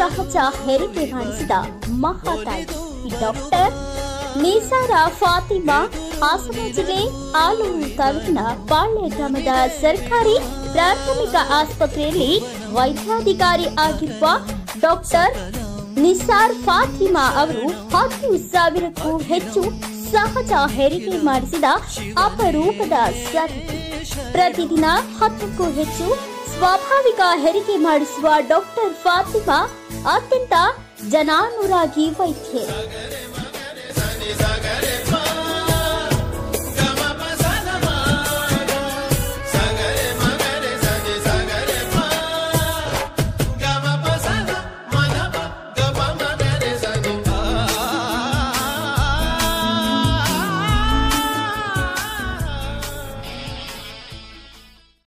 ಸಹಜ ಹೆರಿಗೆ ಮಾಡಿಸಿದ ಮಹಾತಾಯಿ ಡಾಕ್ಟರ್ ನಿಸಾರ ಫಾತಿಮಾ ಹಾಸನ ಜಿಲ್ಲೆ ಆಲೂರು ತಾಲೂಕಿನ ಬಾಳ್ಯ ಗ್ರಾಮದ ಸರ್ಕಾರಿ ಪ್ರಾಥಮಿಕ ಆಸ್ಪತ್ರೆಯಲ್ಲಿ ವೈದ್ಯಾಧಿಕಾರಿ ಆಗಿರುವ ಡಾಕ್ಟರ್ ನಿಸಾರ್ ಫಾತಿಮಾ ಅವರು ಹತ್ತು ಸಾವಿರಕ್ಕೂ ಹೆಚ್ಚು ಸಹಜ ಹೆರಿಗೆ ಮಾಡಿಸಿದ ಅಪರೂಪದ ಸರತಿ ಪ್ರತಿದಿನ ಹತ್ತಕ್ಕೂ ಹೆಚ್ಚು ಸ್ವಾಭಾವಿಕ ಹೆರಿಗೆ ಮಾಡಿಸುವ ಡಾಕ್ಟರ್ ಫಾತಿಮಾ ಅತ್ಯಂತ ಜನಾನುರಾಗಿ ವೈದ್ಯೆ